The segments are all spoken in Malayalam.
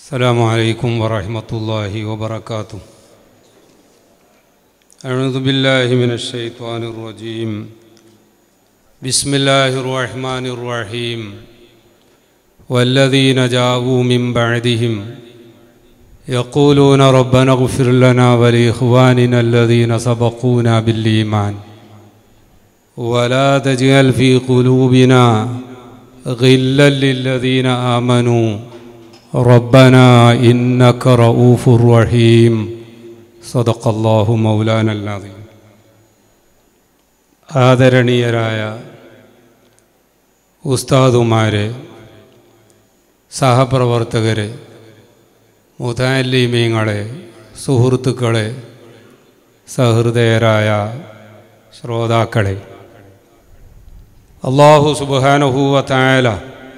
السلام عليكم ورحمة الله وبركاته أعوذ بالله من الشيطان الرجيم بسم الله الرحمن الرحيم والذين جاءوا من بعدهم يقولون ربنا اغفر لنا ولإخواننا الذين سبقونا بالإيمان ولا تجعل في قلوبنا غلا للذين آمنوا ربنا إنك رؤوف رحيم صدق الله مولانا العظيم ആദരണീയരായ ഉസ്താദുമാരെ സഹപ്രവർത്തകരെ മുതാലിമീങ്ങളെ സുഹൃത്തുക്കളെ സഹൃദയരായ ശ്രോതാക്കളെ അള്ളാഹു സുബാനുഹൂവ തായാല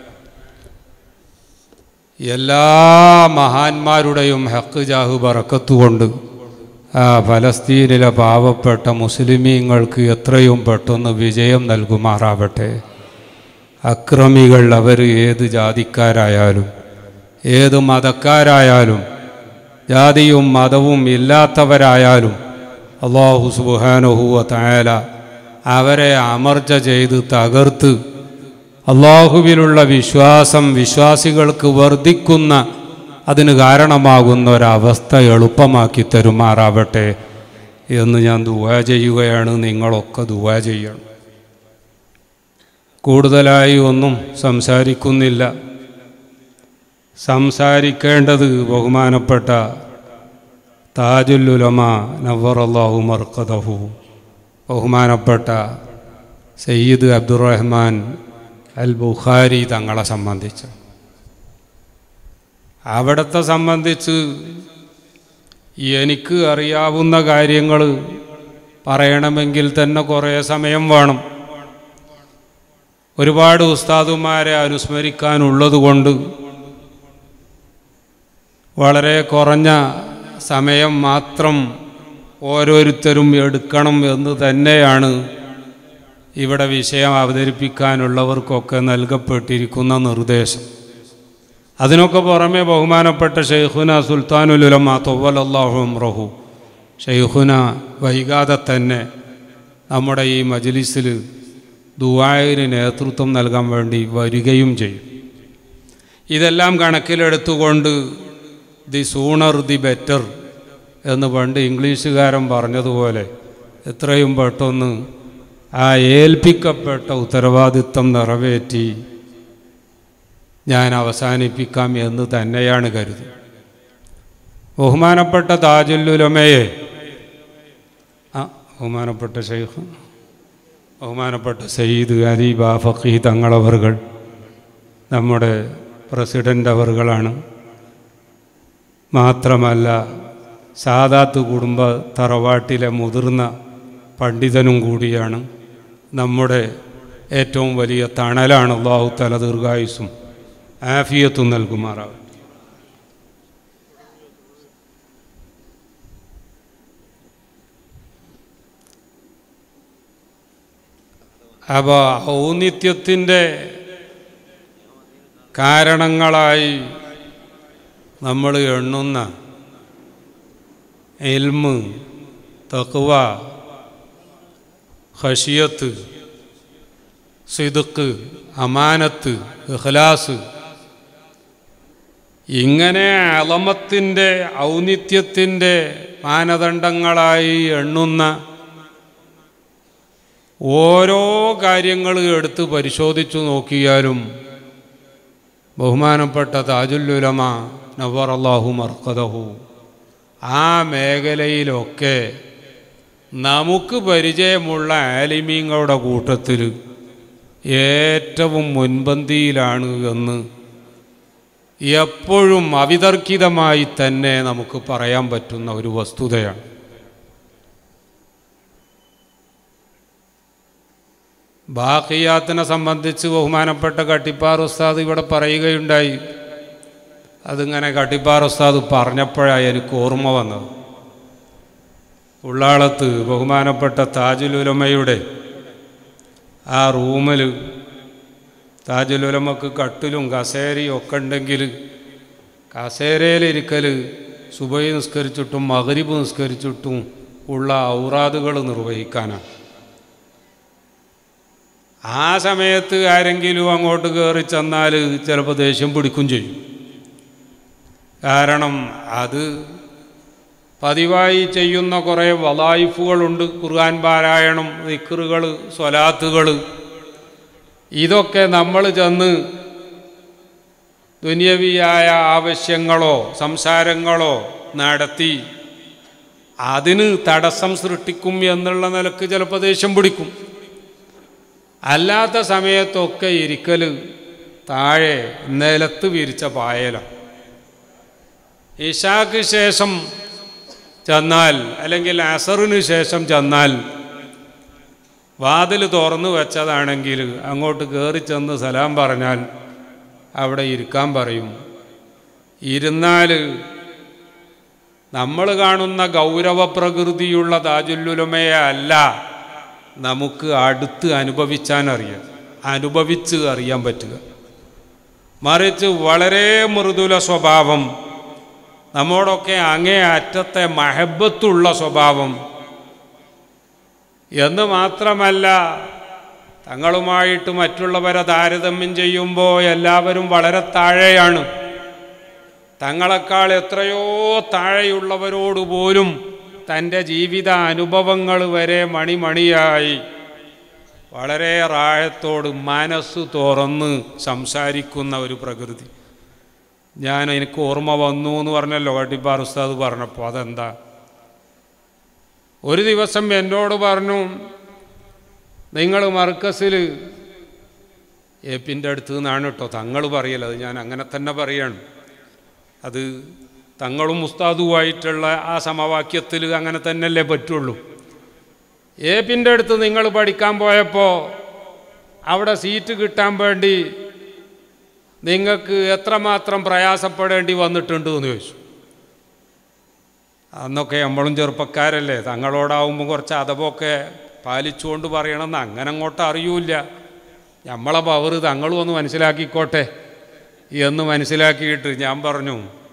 എല്ലാ മഹാന്മാരുടെയും ഹക്ക് ജാഹു ബറക്കത്തുകൊണ്ട് ആ ഫലസ്തീനിലെ പാവപ്പെട്ട മുസ്ലിമീങ്ങൾക്ക് എത്രയും പെട്ടെന്ന് വിജയം നൽകുമാറാവട്ടെ അക്രമികൾ അവർ ഏത് ജാതിക്കാരായാലും ഏത് മതക്കാരായാലും ജാതിയും മതവും ഇല്ലാത്തവരായാലും അള്ളാഹു സുബാനുഹൂവ തായാല അവരെ അമർച്ച ചെയ്ത് തകർത്ത് അള്ളാഹുവിലുള്ള വിശ്വാസം വിശ്വാസികൾക്ക് വർദ്ധിക്കുന്ന അതിന് കാരണമാകുന്ന ഒരവസ്ഥ എളുപ്പമാക്കി തരുമാറാവട്ടെ എന്ന് ഞാൻ ദുവാ ചെയ്യുകയാണ് നിങ്ങളൊക്കെ ദുവാ ചെയ്യണം കൂടുതലായി ഒന്നും സംസാരിക്കുന്നില്ല സംസാരിക്കേണ്ടത് ബഹുമാനപ്പെട്ട താജുല്ലുലമ നവറല്ലാഹു മർക്കദഹു ബഹുമാനപ്പെട്ട സയ്യിദ് അബ്ദുറഹ്മാൻ അൽ ബുഖാരി തങ്ങളെ സംബന്ധിച്ച് അവിടത്തെ സംബന്ധിച്ച് എനിക്ക് അറിയാവുന്ന കാര്യങ്ങൾ പറയണമെങ്കിൽ തന്നെ കുറേ സമയം വേണം ഒരുപാട് ഉസ്താദുമാരെ അനുസ്മരിക്കാനുള്ളത് കൊണ്ട് വളരെ കുറഞ്ഞ സമയം മാത്രം ഓരോരുത്തരും എടുക്കണം എന്ന് തന്നെയാണ് ഇവിടെ വിഷയം അവതരിപ്പിക്കാനുള്ളവർക്കൊക്കെ നൽകപ്പെട്ടിരിക്കുന്ന നിർദ്ദേശം അതിനൊക്കെ പുറമെ ബഹുമാനപ്പെട്ട ഷെയ്ഖുന സുൽത്താനുലുലമ തൊവ്വലല്ലാഹും റഹു ഷെയ്ഖുന വൈകാതെ തന്നെ നമ്മുടെ ഈ മജ്ലിസിൽ ദുവായിന് നേതൃത്വം നൽകാൻ വേണ്ടി വരികയും ചെയ്യും ഇതെല്ലാം കണക്കിലെടുത്തുകൊണ്ട് ദി സൂണർ ദി ബെറ്റർ എന്ന് പണ്ട് ഇംഗ്ലീഷുകാരൻ പറഞ്ഞതുപോലെ എത്രയും പെട്ടെന്ന് ആ ഏൽപ്പിക്കപ്പെട്ട ഉത്തരവാദിത്വം നിറവേറ്റി ഞാൻ അവസാനിപ്പിക്കാം എന്ന് തന്നെയാണ് കരുതി ബഹുമാനപ്പെട്ട താജുല്ലുലമയെ ആ ബഹുമാനപ്പെട്ട ഷെയ്ഖ് ബഹുമാനപ്പെട്ട സയ്യിദ് അലി ബാഫഖി തങ്ങളവറുകൾ നമ്മുടെ പ്രസിഡൻ്റ് അവറുകളാണ് മാത്രമല്ല സാദാത്ത് കുടുംബ തറവാട്ടിലെ മുതിർന്ന പണ്ഡിതനും കൂടിയാണ് നമ്മുടെ ഏറ്റവും വലിയ തണലാണ് അള്ളാഹു തല ദീർഘായുസും ആഫിയത്തും നൽകുമാറാവും അപ്പോൾ ഔന്നിത്യത്തിൻ്റെ കാരണങ്ങളായി നമ്മൾ എണ്ണുന്ന എൽമ് തക്കുവ ഹഷിയത്ത് സിദുക്ക് അമാനത്ത് ഇഖ്ലാസ് ഇങ്ങനെ അളമത്തിൻ്റെ ഔന്നിത്യത്തിൻ്റെ മാനദണ്ഡങ്ങളായി എണ്ണുന്ന ഓരോ കാര്യങ്ങൾ എടുത്ത് പരിശോധിച്ചു നോക്കിയാലും ബഹുമാനപ്പെട്ട താജുല്ലുലമ നവർ അള്ളാഹു മർക്കദഹു ആ മേഖലയിലൊക്കെ നമുക്ക് പരിചയമുള്ള ആലിമീങ്ങളുടെ കൂട്ടത്തിൽ ഏറ്റവും മുൻപന്തിയിലാണ് എന്ന് എപ്പോഴും അവിതർക്കിതമായി തന്നെ നമുക്ക് പറയാൻ പറ്റുന്ന ഒരു വസ്തുതയാണ് ബാക്കിയാത്തിനെ സംബന്ധിച്ച് ബഹുമാനപ്പെട്ട കട്ടിപ്പാർ ഉസ്താദ് ഇവിടെ പറയുകയുണ്ടായി അതിങ്ങനെ കട്ടിപ്പാർ ഉസ്താദ് പറഞ്ഞപ്പോഴാണ് എനിക്ക് ഓർമ്മ വന്നത് ഉള്ളാളത്ത് ബഹുമാനപ്പെട്ട താജുലുലമയുടെ ആ റൂമിൽ താജുലുലമക്ക് കട്ടിലും കസേരയും ഒക്കെ ഉണ്ടെങ്കിൽ കസേരയിലിരിക്കൽ സുബൈ നിസ്കരിച്ചിട്ടും മകരിബ് നിസ്കരിച്ചിട്ടും ഉള്ള ഔറാദുകൾ നിർവഹിക്കാനാണ് ആ സമയത്ത് ആരെങ്കിലും അങ്ങോട്ട് കയറി ചെന്നാൽ ചിലപ്പോൾ ദേഷ്യം പിടിക്കും ചെയ്യും കാരണം അത് പതിവായി ചെയ്യുന്ന കുറേ വലായിഫുകളുണ്ട് ഖുർആൻ പാരായണം ദിക്കറുകൾ സ്വലാത്തുകൾ ഇതൊക്കെ നമ്മൾ ചെന്ന് ദുനിയവിയായ ആവശ്യങ്ങളോ സംസാരങ്ങളോ നടത്തി അതിന് തടസ്സം സൃഷ്ടിക്കും എന്നുള്ള നിലക്ക് ചിലപ്പോൾ ദേഷ്യം പിടിക്കും അല്ലാത്ത സമയത്തൊക്കെ ഇരിക്കൽ താഴെ നിലത്ത് വിരിച്ച പായല ഇഷാക്ക് ശേഷം ചെന്നാൽ അല്ലെങ്കിൽ അസറിന് ശേഷം ചെന്നാൽ വാതിൽ തുറന്നു വെച്ചതാണെങ്കിൽ അങ്ങോട്ട് കയറി ചെന്ന് സലാം പറഞ്ഞാൽ അവിടെ ഇരിക്കാൻ പറയും ഇരുന്നാൽ നമ്മൾ കാണുന്ന ഗൗരവ പ്രകൃതിയുള്ള താജുല്ലുലമയെ അല്ല നമുക്ക് അടുത്ത് അനുഭവിച്ചാൻ അറിയാം അനുഭവിച്ച് അറിയാൻ പറ്റുക മറിച്ച് വളരെ മൃദുല സ്വഭാവം നമ്മോടൊക്കെ അങ്ങേ അറ്റത്തെ മഹബത്തുള്ള സ്വഭാവം എന്ന് മാത്രമല്ല തങ്ങളുമായിട്ട് മറ്റുള്ളവരെ താരതമ്യം ചെയ്യുമ്പോൾ എല്ലാവരും വളരെ താഴെയാണ് തങ്ങളെക്കാൾ എത്രയോ താഴെയുള്ളവരോട് പോലും തൻ്റെ ജീവിത അനുഭവങ്ങൾ വരെ മണിമണിയായി വളരെ റാഴത്തോട് മനസ്സ് തുറന്ന് സംസാരിക്കുന്ന ഒരു പ്രകൃതി ഞാൻ എനിക്ക് ഓർമ്മ വന്നു എന്ന് പറഞ്ഞല്ലോ വട്ടിപ്പാർ ഉസ്താദ് പറഞ്ഞപ്പോൾ അതെന്താ ഒരു ദിവസം എന്നോട് പറഞ്ഞു നിങ്ങൾ മർക്കസിൽ ഏപ്പിൻ്റെ അടുത്ത് നിന്നാണ് കേട്ടോ തങ്ങൾ പറയലത് ഞാൻ അങ്ങനെ തന്നെ പറയാണ് അത് തങ്ങളും ഉസ്താദുമായിട്ടുള്ള ആ സമവാക്യത്തിൽ അങ്ങനെ തന്നെയല്ലേ പറ്റുള്ളൂ ഏപ്പിൻ്റെ അടുത്ത് നിങ്ങൾ പഠിക്കാൻ പോയപ്പോൾ അവിടെ സീറ്റ് കിട്ടാൻ വേണ്ടി നിങ്ങൾക്ക് എത്രമാത്രം പ്രയാസപ്പെടേണ്ടി വന്നിട്ടുണ്ട് എന്ന് ചോദിച്ചു അന്നൊക്കെ നമ്മളും ചെറുപ്പക്കാരല്ലേ തങ്ങളോടാവുമ്പോൾ കുറച്ച് അതവൊക്കെ പാലിച്ചുകൊണ്ട് പറയണമെന്ന് അങ്ങനെ അങ്ങോട്ട് അറിയൂല നമ്മളെ പവർ തങ്ങളും ഒന്ന് മനസ്സിലാക്കിക്കോട്ടെ എന്ന് മനസ്സിലാക്കിയിട്ട് ഞാൻ പറഞ്ഞു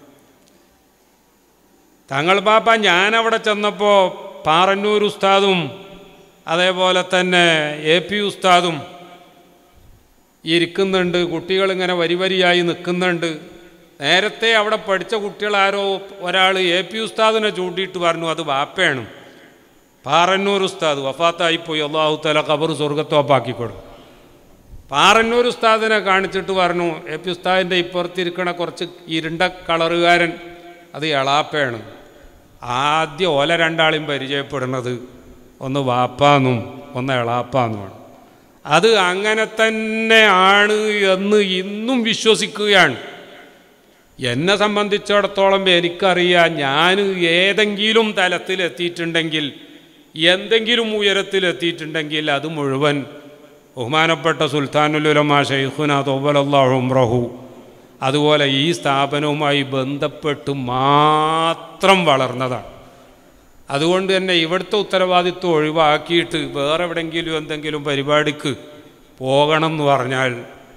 തങ്ങൾ പാപ്പ ഞാനവിടെ ചെന്നപ്പോൾ പാറന്നൂർ ഉസ്താദും അതേപോലെ തന്നെ എ പി ഉസ്താദും ഇരിക്കുന്നുണ്ട് കുട്ടികളിങ്ങനെ വരി വരിയായി നിൽക്കുന്നുണ്ട് നേരത്തെ അവിടെ പഠിച്ച കുട്ടികളാരോ ഒരാൾ എ പി ഉസ്താദിനെ ചൂണ്ടിയിട്ട് പറഞ്ഞു അത് വാപ്പയാണ് പാറന്നൂർ ഉസ്താദ് വഫാത്തായിപ്പോയി അള്ളാഹു തല കബർ സ്വർഗത്തോപ്പാക്കിക്കൊടുക്കും പാറന്നൂർ ഉസ്താദിനെ കാണിച്ചിട്ട് പറഞ്ഞു എ പി ഉസ്താദിൻ്റെ ഇപ്പുറത്തിരിക്കണ കുറച്ച് ഇരുണ്ട കളറുകാരൻ അത് എളാപ്പയാണ് ആദ്യം ഓല രണ്ടാളെയും പരിചയപ്പെടുന്നത് ഒന്ന് വാപ്പാന്നും ഒന്ന് എളാപ്പാന്നുമാണ് അത് അങ്ങനെ തന്നെ ആണ് എന്ന് ഇന്നും വിശ്വസിക്കുകയാണ് എന്നെ സംബന്ധിച്ചിടത്തോളം എനിക്കറിയാം ഞാൻ ഏതെങ്കിലും തലത്തിലെത്തിയിട്ടുണ്ടെങ്കിൽ എന്തെങ്കിലും ഉയരത്തിലെത്തിയിട്ടുണ്ടെങ്കിൽ അത് മുഴുവൻ ബഹുമാനപ്പെട്ട സുൽത്താനുലുലമ ഷെയ്ഖുന തോബലല്ലാഹുംറഹു അതുപോലെ ഈ സ്ഥാപനവുമായി ബന്ധപ്പെട്ട് മാത്രം വളർന്നതാണ് അതുകൊണ്ട് തന്നെ ഇവിടുത്തെ ഉത്തരവാദിത്വം ഒഴിവാക്കിയിട്ട് വേറെ എവിടെയെങ്കിലും എന്തെങ്കിലും പരിപാടിക്ക് പോകണം എന്ന് പറഞ്ഞാൽ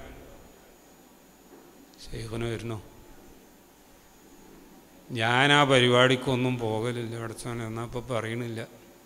ഷെയ്ഖുന വരുന്നു ഞാൻ ആ പരിപാടിക്കൊന്നും പോകലില്ല അടച്ചോനെ എന്നാ ഇപ്പം പറയണില്ല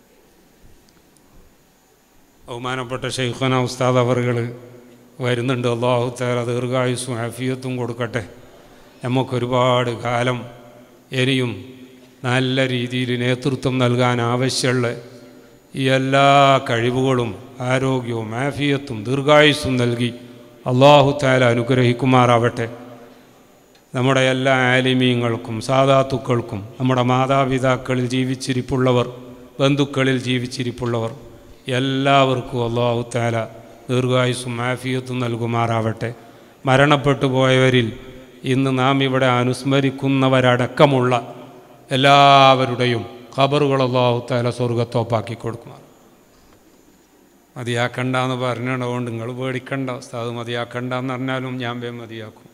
ബഹുമാനപ്പെട്ട ഷെയ്ഖുന ഉസ്താദ് അവറുകൾ വരുന്നുണ്ട് അള്ളാഹു താല ദീർഘായുസ്സും ആഫിയത്തും കൊടുക്കട്ടെ നമുക്കൊരുപാട് കാലം ഇനിയും നല്ല രീതിയിൽ നേതൃത്വം നൽകാൻ ആവശ്യമുള്ള ഈ എല്ലാ കഴിവുകളും ആരോഗ്യവും ആഫിയത്തും ദീർഘായുസ്സും നൽകി അള്ളാഹു താല അനുഗ്രഹിക്കുമാറാവട്ടെ നമ്മുടെ എല്ലാ ആലിമീങ്ങൾക്കും സാധാത്തുക്കൾക്കും നമ്മുടെ മാതാപിതാക്കളിൽ ജീവിച്ചിരിപ്പുള്ളവർ ബന്ധുക്കളിൽ ജീവിച്ചിരിപ്പുള്ളവർ എല്ലാവർക്കും അള്ളാഹു താല ദീർഘായുസ്സും ആഫിയത്തും നൽകുമാറാവട്ടെ മരണപ്പെട്ടു പോയവരിൽ ഇന്ന് നാം ഇവിടെ അനുസ്മരിക്കുന്നവരടക്കമുള്ള എല്ലാവരുടെയും ഖബറുകൾ അള്ളാഹു താല സ്വർഗത്തോപ്പാക്കി കൊടുക്കുമാർ മതിയാക്കണ്ട എന്ന് പറഞ്ഞതുകൊണ്ട് നിങ്ങൾ പേടിക്കണ്ട ഉസ്താദ് മതിയാക്കണ്ട എന്ന് പറഞ്ഞാലും ഞാൻ വേ മതിയാക്കും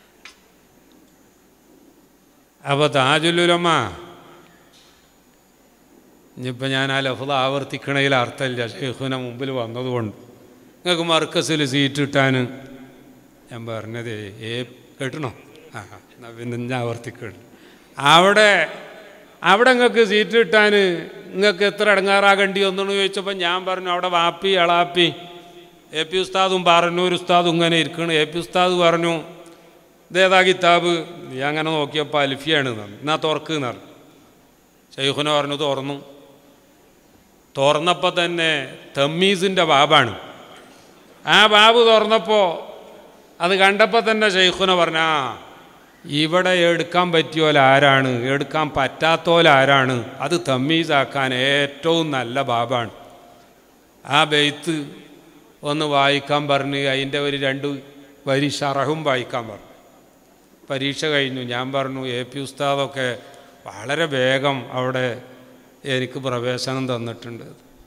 അപ്പോൾ താജുലുലമ്മ ഇനിയിപ്പോൾ ഞാൻ ആ ലഫ്ത ആവർത്തിക്കണതിൽ അർത്ഥമില്ല ഷെയ്ഖുന മുമ്പിൽ വന്നതുകൊണ്ട് നിങ്ങൾക്ക് മർക്കസിൽ സീറ്റ് കിട്ടാൻ ഞാൻ പറഞ്ഞതേ ഏ കേട്ടണോ ആ എന്നാ പിന്നെ ഞാൻ ആവർത്തിക്കണം അവിടെ അവിടെ നിങ്ങൾക്ക് സീറ്റ് കിട്ടാൻ നിങ്ങൾക്ക് എത്ര ഇടങ്ങാറാകേണ്ടി വന്നെന്ന് ചോദിച്ചപ്പോൾ ഞാൻ പറഞ്ഞു അവിടെ വാപ്പി അളാപ്പി എ പി ഉസ്താദും പാറന്നൂർ ഉസ്താദും ഇങ്ങനെ ഇരിക്കണം എ പി ഉസ്താദ് പറഞ്ഞു ഇതേതാ കിതാബ് നീ അങ്ങനെ നോക്കിയപ്പോൾ അൽഫിയാണ് എന്ന് പറഞ്ഞു എന്നാ തുറക്ക് എന്ന് പറഞ്ഞു ഷെയ്ഖുന പറഞ്ഞു തുറന്നു തുറന്നപ്പോൾ തന്നെ തമ്മീസിൻ്റെ ബാബാണ് ആ ബാബ് തുറന്നപ്പോൾ അത് കണ്ടപ്പോൾ തന്നെ ഷെയ്ഖുന പറഞ്ഞ ആ ഇവിടെ എടുക്കാൻ പറ്റിയോലാരാണ് എടുക്കാൻ പറ്റാത്തോലാരാണ് അത് തമ്മീസാക്കാൻ ഏറ്റവും നല്ല ബാബാണ് ആ ബെയ്ത്ത് ഒന്ന് വായിക്കാൻ പറഞ്ഞ് അതിൻ്റെ ഒരു രണ്ട് വരി ഷറഹും വായിക്കാൻ പറഞ്ഞു പരീക്ഷ കഴിഞ്ഞു ഞാൻ പറഞ്ഞു എ പി ഉസ്താദൊക്കെ വളരെ വേഗം അവിടെ എനിക്ക് പ്രവേശനം തന്നിട്ടുണ്ട്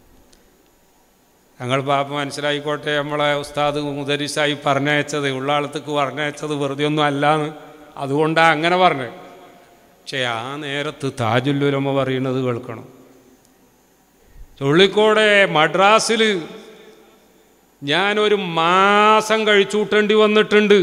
ഞങ്ങൾ പാപ്പ മനസ്സിലായിക്കോട്ടെ നമ്മളെ ഉസ്താദ് മുദരിസായി പറഞ്ഞയച്ചത് ഉള്ളാളത്തേക്ക് പറഞ്ഞയച്ചത് വെറുതെ ഒന്നും അല്ലാന്ന് അതുകൊണ്ടാണ് അങ്ങനെ പറഞ്ഞത് പക്ഷേ ആ നേരത്ത് താജുല്ലുലമ പറയുന്നത് കേൾക്കണം ചുള്ളിക്കോടെ മദ്രാസിൽ ഞാനൊരു മാസം കഴിച്ചൂട്ടേണ്ടി വന്നിട്ടുണ്ട്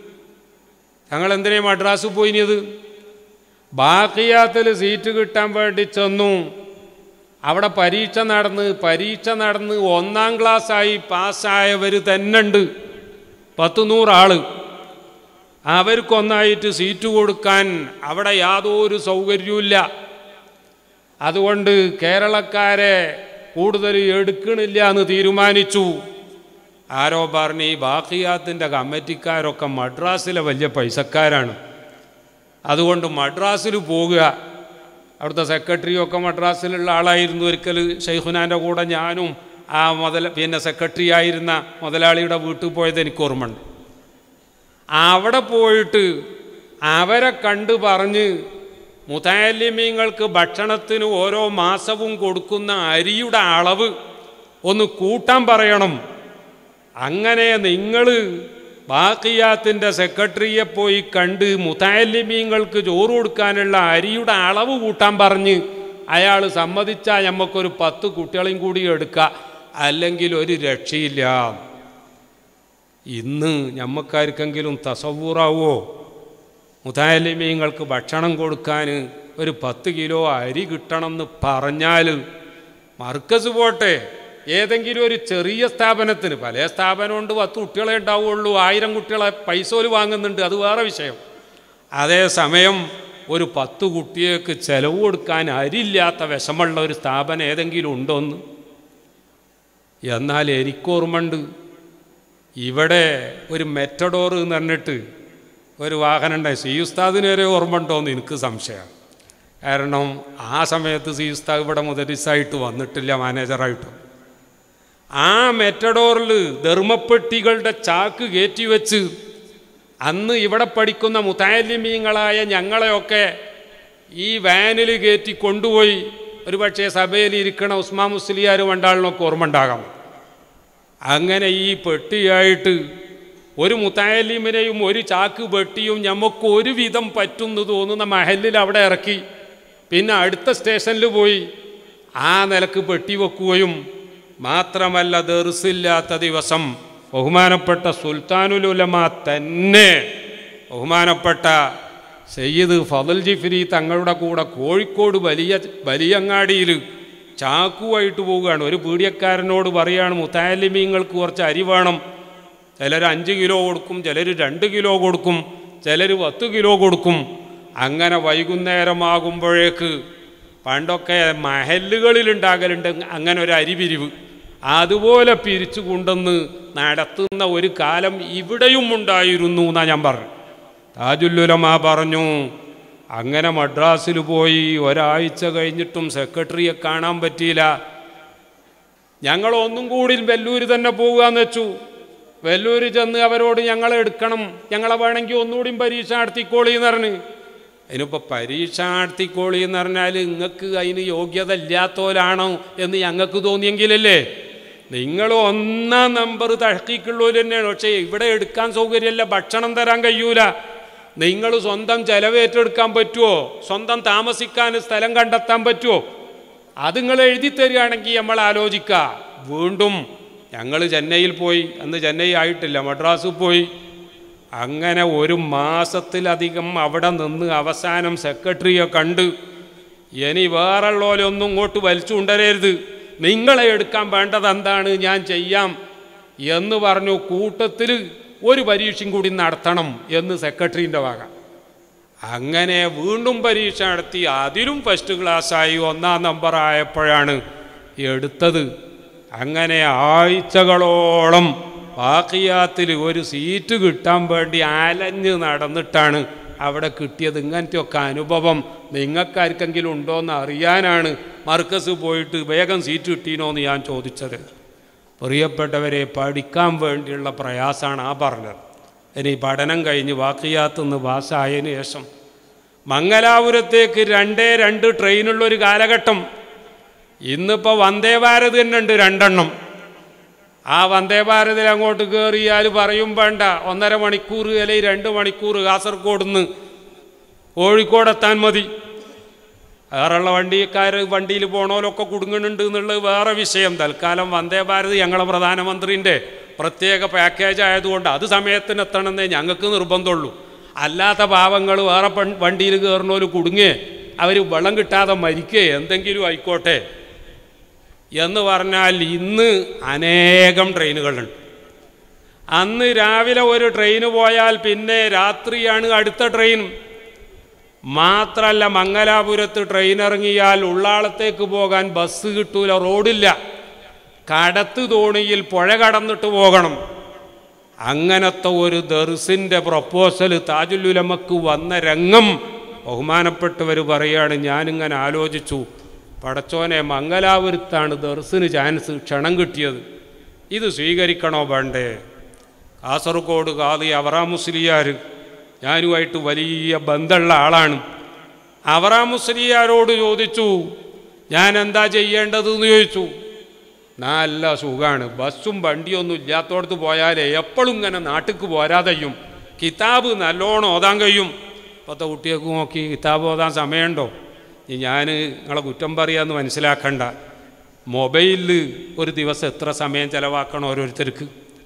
ഞങ്ങൾ എന്തിനാ മദ്രാസ് പോയിനിയത് ബാക്കിയാത്തിൽ സീറ്റ് കിട്ടാൻ വേണ്ടി ചെന്നു അവിടെ പരീക്ഷ നടന്ന് പരീക്ഷ നടന്ന് ഒന്നാം ക്ലാസ്സായി പാസ്സായവർ തന്നെ ഉണ്ട് പത്ത് നൂറാള് അവർക്കൊന്നായിട്ട് സീറ്റ് കൊടുക്കാൻ അവിടെ യാതൊരു സൗകര്യവുമില്ല അതുകൊണ്ട് കേരളക്കാരെ കൂടുതൽ എടുക്കണില്ല എന്ന് തീരുമാനിച്ചു ആരോ പറഞ്ഞ് ഈ ബാക്കിയാത്തിൻ്റെ കമ്മിറ്റിക്കാരൊക്കെ മദ്രാസിലെ വലിയ പൈസക്കാരാണ് അതുകൊണ്ട് മദ്രാസിൽ പോകുക അവിടുത്തെ സെക്രട്ടറിയൊക്കെ മദ്രാസിലുള്ള ആളായിരുന്നു ഒരിക്കൽ ഷെയ്ഖുനാൻ്റെ കൂടെ ഞാനും ആ മുതല പിന്നെ സെക്രട്ടറി ആയിരുന്ന മുതലാളിയുടെ വീട്ടിൽ പോയത് എനിക്ക് ഓർമ്മയുണ്ട് അവിടെ പോയിട്ട് അവരെ കണ്ട് പറഞ്ഞ് മുതാലിമീങ്ങൾക്ക് ഭക്ഷണത്തിന് ഓരോ മാസവും കൊടുക്കുന്ന അരിയുടെ അളവ് ഒന്ന് കൂട്ടാൻ പറയണം അങ്ങനെ നിങ്ങൾ ബാക്കിയാത്തിൻ്റെ സെക്രട്ടറിയെ പോയി കണ്ട് മുതാലിമീങ്ങൾക്ക് ചോറ് കൊടുക്കാനുള്ള അരിയുടെ അളവ് കൂട്ടാൻ പറഞ്ഞ് അയാൾ സമ്മതിച്ചാൽ നമുക്കൊരു പത്ത് കുട്ടികളെയും കൂടി എടുക്കാം അല്ലെങ്കിൽ ഒരു രക്ഷയില്ല ഇന്ന് ഞമ്മക്കാർക്കെങ്കിലും തസവൂറാവോ മുതാലിമീങ്ങൾക്ക് ഭക്ഷണം കൊടുക്കാൻ ഒരു പത്ത് കിലോ അരി കിട്ടണമെന്ന് പറഞ്ഞാൽ മർക്കസ് പോട്ടെ ഏതെങ്കിലും ഒരു ചെറിയ സ്ഥാപനത്തിന് പല സ്ഥാപനമുണ്ട് പത്ത് കുട്ടികളെ ഉണ്ടാവുള്ളൂ ആയിരം കുട്ടികളെ പൈസ ഒരു വാങ്ങുന്നുണ്ട് അത് വേറെ വിഷയം അതേസമയം ഒരു പത്ത് കുട്ടികൾക്ക് ചെലവ് കൊടുക്കാൻ അരിയില്ലാത്ത വിഷമുള്ള ഒരു സ്ഥാപനം ഏതെങ്കിലും ഉണ്ടോന്ന് എന്നാൽ എനിക്കോർമ്മണ്ട് ഇവിടെ ഒരു മെറ്റഡോർ എന്ന് പറഞ്ഞിട്ട് ഒരു വാഹനം ഉണ്ടായി സി ഉസ്താദിന് വരെ ഓർമ്മ ഉണ്ടോയെന്ന് എനിക്ക് സംശയമാണ് കാരണം ആ സമയത്ത് സി ഉസ്താദ് ഇവിടെ മുതലിസായിട്ട് വന്നിട്ടില്ല മാനേജറായിട്ടും ആ മെറ്റഡോറിൽ ധർമ്മപ്പെട്ടികളുടെ ചാക്ക് കയറ്റി വെച്ച് അന്ന് ഇവിടെ പഠിക്കുന്ന മുതാലിമീങ്ങളായ ഞങ്ങളെയൊക്കെ ഈ വാനിൽ കയറ്റി കൊണ്ടുപോയി ഒരുപക്ഷെ സഭയിൽ ഇരിക്കണ ഉസ്മാ മുസ്ലിയാർ വണ്ടാളിനൊക്കെ ഓർമ്മ ഉണ്ടാകാം അങ്ങനെ ഈ പെട്ടിയായിട്ട് ഒരു മുത്താലിമിനെയും ഒരു ചാക്ക് പെട്ടിയും ഞമ്മക്ക് ഒരുവിധം പറ്റുന്നു തോന്നുന്ന മഹലിൽ അവിടെ ഇറക്കി പിന്നെ അടുത്ത സ്റ്റേഷനിൽ പോയി ആ നിലക്ക് പെട്ടി വെക്കുകയും മാത്രമല്ല ദർസില്ലാത്ത ദിവസം ബഹുമാനപ്പെട്ട സുൽത്താനുലുലമ തന്നെ ബഹുമാനപ്പെട്ട സയ്യിദ് ഫതൽ ജിഫ്രി തങ്ങളുടെ കൂടെ കോഴിക്കോട് വലിയ വലിയങ്ങാടിയിൽ ചാക്കുമായിട്ട് പോവുകയാണ് ഒരു പീഡിയക്കാരനോട് പറയാണ് മുത്താലിമീങ്ങൾക്ക് കുറച്ച് അരി വേണം ചിലർ അഞ്ച് കിലോ കൊടുക്കും ചിലർ രണ്ട് കിലോ കൊടുക്കും ചിലർ പത്ത് കിലോ കൊടുക്കും അങ്ങനെ വൈകുന്നേരമാകുമ്പോഴേക്ക് പണ്ടൊക്കെ മഹല്ലുകളിൽ ഉണ്ടാകലുണ്ട് അങ്ങനെ ഒരു അരിപിരിവ് അതുപോലെ പിരിച്ചു കൊണ്ടുവന്ന് നടത്തുന്ന ഒരു കാലം ഇവിടെയും ഉണ്ടായിരുന്നു എന്നാ ഞാൻ പറഞ്ഞു താജുല്ലുലമ പറഞ്ഞു അങ്ങനെ മദ്രാസിൽ പോയി ഒരാഴ്ച കഴിഞ്ഞിട്ടും സെക്രട്ടറിയെ കാണാൻ പറ്റിയില്ല ഞങ്ങൾ ഒന്നും കൂടി വെല്ലൂർ തന്നെ പോകുകയെന്ന് വെച്ചു വെല്ലൂർ ചെന്ന് അവരോട് ഞങ്ങളെ എടുക്കണം ഞങ്ങളെ വേണമെങ്കിൽ ഒന്നുകൂടി പരീക്ഷ നടത്തിക്കോളി എന്ന് പറഞ്ഞ് അതിനിപ്പോൾ പരീക്ഷ നടത്തിക്കോളി എന്ന് പറഞ്ഞാൽ നിങ്ങൾക്ക് അതിന് യോഗ്യത ഇല്ലാത്തോലാണോ എന്ന് ഞങ്ങൾക്ക് തോന്നിയെങ്കിലല്ലേ നിങ്ങൾ ഒന്നാം നമ്പർ തഴക്കിക്കുള്ളവർ തന്നെയാണ് പക്ഷേ ഇവിടെ എടുക്കാൻ സൗകര്യമല്ല ഭക്ഷണം തരാൻ കഴിയൂല നിങ്ങൾ സ്വന്തം ചെലവേറ്റെടുക്കാൻ പറ്റുമോ സ്വന്തം താമസിക്കാൻ സ്ഥലം കണ്ടെത്താൻ പറ്റുമോ അത് നിങ്ങൾ എഴുതി തരികയാണെങ്കിൽ നമ്മൾ ആലോചിക്കുക വീണ്ടും ഞങ്ങൾ ചെന്നൈയിൽ പോയി അന്ന് ചെന്നൈ ആയിട്ടില്ല മദ്രാസിൽ പോയി അങ്ങനെ ഒരു മാസത്തിലധികം അവിടെ നിന്ന് അവസാനം സെക്രട്ടറിയെ കണ്ട് ഇനി വേറുള്ളവരൊന്നും ഇങ്ങോട്ട് വലിച്ചു കൊണ്ടുവരരുത് നിങ്ങളെ എടുക്കാൻ വേണ്ടത് എന്താണ് ഞാൻ ചെയ്യാം എന്ന് പറഞ്ഞു കൂട്ടത്തിൽ ഒരു പരീക്ഷയും കൂടി നടത്തണം എന്ന് സെക്രട്ടറീൻ്റെ വക അങ്ങനെ വീണ്ടും പരീക്ഷ നടത്തി അതിലും ഫസ്റ്റ് ക്ലാസ്സായി ഒന്നാം നമ്പർ ആയപ്പോഴാണ് എടുത്തത് അങ്ങനെ ആഴ്ചകളോളം വാക്കിയാത്തിൽ ഒരു സീറ്റ് കിട്ടാൻ വേണ്ടി അലഞ്ഞ് നടന്നിട്ടാണ് അവിടെ കിട്ടിയത് ഇങ്ങനത്തെയൊക്കെ അനുഭവം നിങ്ങൾക്കാർക്കെങ്കിലും ഉണ്ടോയെന്ന് അറിയാനാണ് മർക്കസ് പോയിട്ട് വേഗം സീറ്റ് കിട്ടീനോ എന്ന് ഞാൻ ചോദിച്ചത് പ്രിയപ്പെട്ടവരെ പഠിക്കാൻ വേണ്ടിയുള്ള പ്രയാസമാണ് ആ പറഞ്ഞത് ഇനി പഠനം കഴിഞ്ഞ് വാക്കിയാത്തുനിന്ന് പാസ്സായതിനു ശേഷം മംഗലാപുരത്തേക്ക് രണ്ടേ രണ്ട് ട്രെയിനുള്ളൊരു കാലഘട്ടം ഇന്നിപ്പോൾ വന്ദേ ഭാരത് തന്നെ ഉണ്ട് രണ്ടെണ്ണം ആ വന്ദേ ഭാരതിൽ അങ്ങോട്ട് കയറിയാൽ പറയും വേണ്ട ഒന്നര മണിക്കൂർ അല്ലെങ്കിൽ രണ്ട് മണിക്കൂർ കാസർഗോഡ് നിന്ന് കോഴിക്കോടെത്താൻ മതി വേറെയുള്ള വണ്ടിക്കാർ വണ്ടിയിൽ പോണോലൊക്കെ കുടുങ്ങുന്നുണ്ട് എന്നുള്ളത് വേറെ വിഷയം തൽക്കാലം വന്ദേ ഭാരത് ഞങ്ങളെ പ്രധാനമന്ത്രിൻ്റെ പ്രത്യേക പാക്കേജ് ആയതുകൊണ്ട് അത് സമയത്തിന് എത്തണമെന്നേ ഞങ്ങൾക്ക് നിർബന്ധമുള്ളൂ അല്ലാത്ത പാവങ്ങൾ വേറെ പൺ വണ്ടിയിൽ കയറുന്നവർ കുടുങ്ങേ അവർ വെള്ളം കിട്ടാതെ മരിക്കേ എന്തെങ്കിലും ആയിക്കോട്ടെ എന്ന് പറഞ്ഞാൽ ഇന്ന് അനേകം ട്രെയിനുകളുണ്ട് അന്ന് രാവിലെ ഒരു ട്രെയിൻ പോയാൽ പിന്നെ രാത്രിയാണ് അടുത്ത ട്രെയിൻ മാത്രമല്ല മംഗലാപുരത്ത് ട്രെയിൻ ഇറങ്ങിയാൽ ഉള്ളാളത്തേക്ക് പോകാൻ ബസ് കിട്ടൂല റോഡില്ല കടത്ത് തോണിയിൽ പുഴ കടന്നിട്ട് പോകണം അങ്ങനത്തെ ഒരു ദർസിൻ്റെ പ്രപ്പോസൽ താജുലുലമക്ക് വന്ന രംഗം ബഹുമാനപ്പെട്ടവർ പറയാണ് ഞാനിങ്ങനെ ആലോചിച്ചു പടച്ചോനെ മംഗലാപുരത്താണ് ദർസിന് ചാൻസ് ക്ഷണം കിട്ടിയത് ഇത് സ്വീകരിക്കണോ വേണ്ടേ കാസർഗോഡ് കാതി അവറാ മുസ്ലിയാർ ഞാനുമായിട്ട് വലിയ ബന്ധമുള്ള ആളാണ് അവറാ മുസ്ലിയാരോട് ചോദിച്ചു ഞാൻ എന്താ ചെയ്യേണ്ടതെന്ന് ചോദിച്ചു നല്ല സുഖമാണ് ബസ്സും വണ്ടിയൊന്നും ഇല്ലാത്തോടത്ത് പോയാലേ എപ്പോഴും ഇങ്ങനെ നാട്ടിക്ക് പോരാതെയും കിതാബ് നല്ലോണം ഓതാൻ കഴിയും ഇപ്പോഴത്തെ കുട്ടികൾക്ക് നോക്കി കിതാബ് ഓതാൻ സമയമുണ്ടോ ഞാൻ നിങ്ങളെ കുറ്റം പറയാമെന്ന് മനസ്സിലാക്കണ്ട മൊബൈലിൽ ഒരു ദിവസം എത്ര സമയം ചിലവാക്കണം ഓരോരുത്തർക്ക്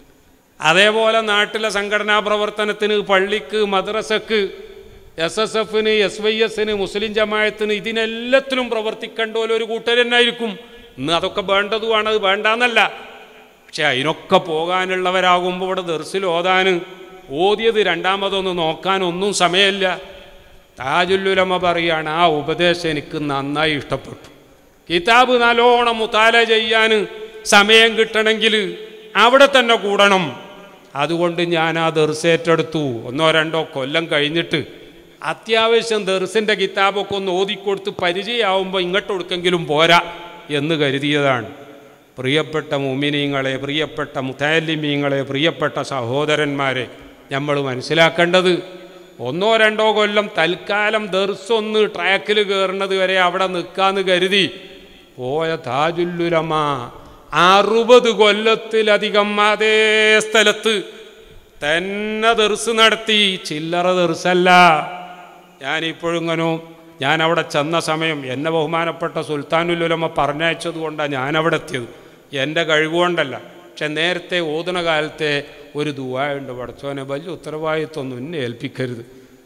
അതേപോലെ നാട്ടിലെ സംഘടനാ പ്രവർത്തനത്തിന് പള്ളിക്ക് മദ്രസക്ക് എസ് എസ് എഫിന് എസ് വൈ എസിന് മുസ്ലിം ജമായത്തിന് ഇതിനെല്ലാത്തിനും പ്രവർത്തിക്കേണ്ട പോലെ ഒരു കൂട്ടർ തന്നെ ആയിരിക്കും ഇന്ന് അതൊക്കെ വേണ്ടതുമാണ് അത് വേണ്ടാന്നല്ല പക്ഷെ അതിനൊക്കെ പോകാനുള്ളവരാകുമ്പോൾ ഇവിടെ ദർസിൽ ഓതാൻ ഓതിയത് രണ്ടാമതൊന്ന് നോക്കാനൊന്നും സമയമില്ല താജുല്ലുലമ പറയാണ് ആ ഉപദേശം എനിക്ക് നന്നായി ഇഷ്ടപ്പെട്ടു കിതാബ് നല്ലോണം മുത്താല ചെയ്യാൻ സമയം കിട്ടണമെങ്കിൽ അവിടെ തന്നെ കൂടണം അതുകൊണ്ട് ഞാൻ ആ ദർസ് ഏറ്റെടുത്തു ഒന്നോ രണ്ടോ കൊല്ലം കഴിഞ്ഞിട്ട് അത്യാവശ്യം ദർസിൻ്റെ കിതാബൊക്കെ ഒന്ന് ഓതിക്കൊടുത്ത് പരിചയമാവുമ്പോൾ ഇങ്ങോട്ടൊടുക്കെങ്കിലും പോരാ എന്ന് കരുതിയതാണ് പ്രിയപ്പെട്ട മുമിനീങ്ങളെ പ്രിയപ്പെട്ട മുത്താലിമീങ്ങളെ പ്രിയപ്പെട്ട സഹോദരന്മാരെ നമ്മൾ മനസ്സിലാക്കേണ്ടത് ഒന്നോ രണ്ടോ കൊല്ലം തൽക്കാലം ദർസൊന്ന് ട്രാക്കിൽ കയറുന്നത് വരെ അവിടെ നിൽക്കാന്ന് കരുതി പോയ താജുല്ലുലമ അറുപത് കൊല്ലത്തിലധികം അതേ സ്ഥലത്ത് തന്നെ ദർസ് നടത്തി ചില്ലറ ദർസല്ല ഞാനിപ്പോഴിങ്ങനോ ഞാൻ അവിടെ ചെന്ന സമയം എന്നെ ബഹുമാനപ്പെട്ട സുൽത്താനുലുലമ പറഞ്ഞയച്ചത് കൊണ്ടാണ് ഞാൻ അവിടെ എത്തിയത് എൻ്റെ കഴിവുകൊണ്ടല്ല പക്ഷെ നേരത്തെ ഓതുന്ന കാലത്തെ ഒരു ദുവായുണ്ട് പടച്ചോനെ വലിയ ഉത്തരവാദിത്വമൊന്നും എന്നെ ഏൽപ്പിക്കരുത്